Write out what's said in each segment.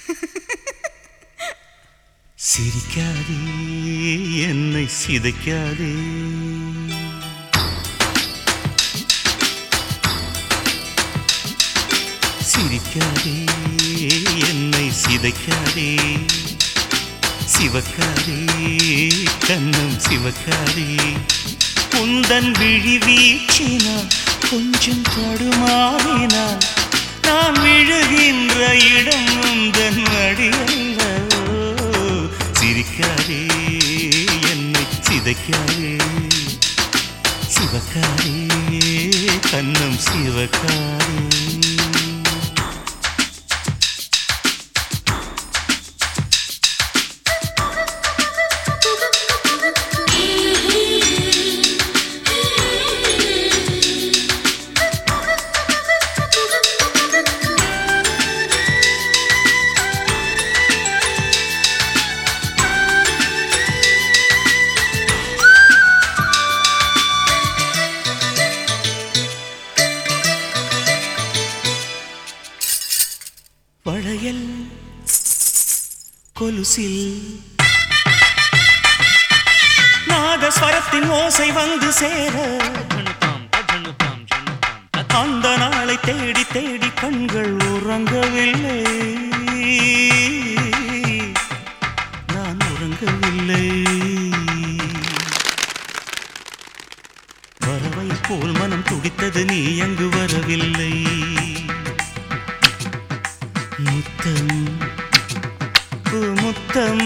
சிரிக்காதே என்னை சிதைக்காதே சிரிக்காதே என்னை சிதைக்காதே சிவக்காதே கண்ணம் சிவக்காதே உந்தன் விழி வீச்சினான் கொஞ்சம் தடுமாறினான் நான் விழுகின்ற இடம் உந்தன் அடியல்லவோ சிரிக்காதே என்னை சிதைக்காதே சிவக்காரே கண்ணம் சிவக்காரே வளையல் கொலுசில் நாதஸ்வரத்தின் ஓசை வந்து சேர அந்த நாளை தேடி தேடி கண்கள் உறங்கவில்லை நான் உறங்கவில்லை வரவை போல் மனம் துடித்தது நீ அங்கு வரவில்லை முத்தம் முத்தம்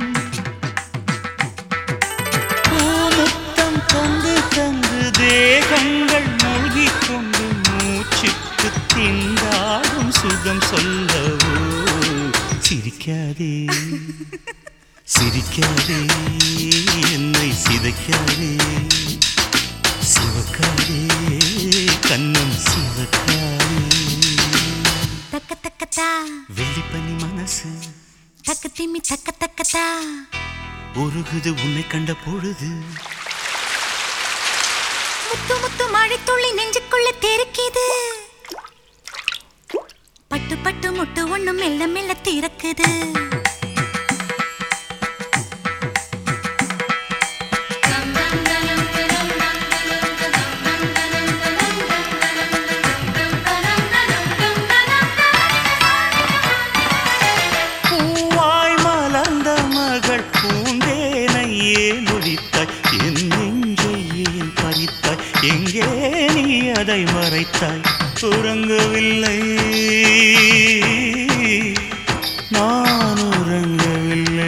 முத்தம் தந்து தந்து தேகங்கள் மூழ்கிக் கொண்டு மூச்சுக்கு திண்டாடும் சுகம் சொல்லவோ சிரிக்காதே சிரிக்காதே என்னை சிதைக்காதே சிவக்காதே கண்ணம் சிவக்காதே தக்க தக்கத்தா வெள்ளிப்பனி மனசு தக்க திம்மி தக்க தக்கத்தா உருகுது உன்னை கண்ட பொழுது முத்து முத்து மழை துள்ளி நெஞ்சுக்குள்ள தெருக்கிது பட்டு பட்டு முட்டு ஒண்ணு மெல்ல மெல்ல திறக்குது பூவாய் மலர்ந்த மகள் பூந்தேனை ஏன் ஒழித்தாய் என் நெஞ்சை ஏன் பறித்தாய் எங்கே நீ அதை மறைத்தாய் உறங்கவில்லை நான் உறங்கவில்லை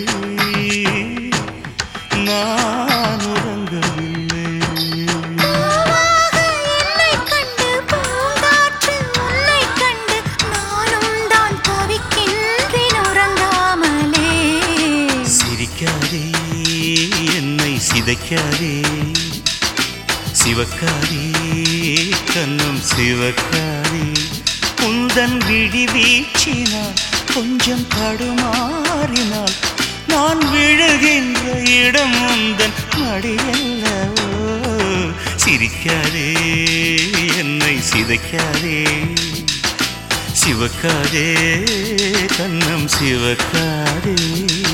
நான் உறங்கவில்லை பூவாக என்னை கண்டு பூங்காற்று உன்னை கண்டு நானும் தான் தவிக்கின்றேன் உறங்காமலே சிரிக்காதே என்னை சிதைக்காதே சிவக்காதே கண்ணும் சிவக்காதே உந்தன் விழி வீச்சினால் கொஞ்சம் தடுமாறினால் நான் விழுகின்ற இடம் உந்தன் மடியல்லவோ சிரிக்காதே என்னை சிதைக்காதே சிவக்காதே கண்ணம் சிவக்காதே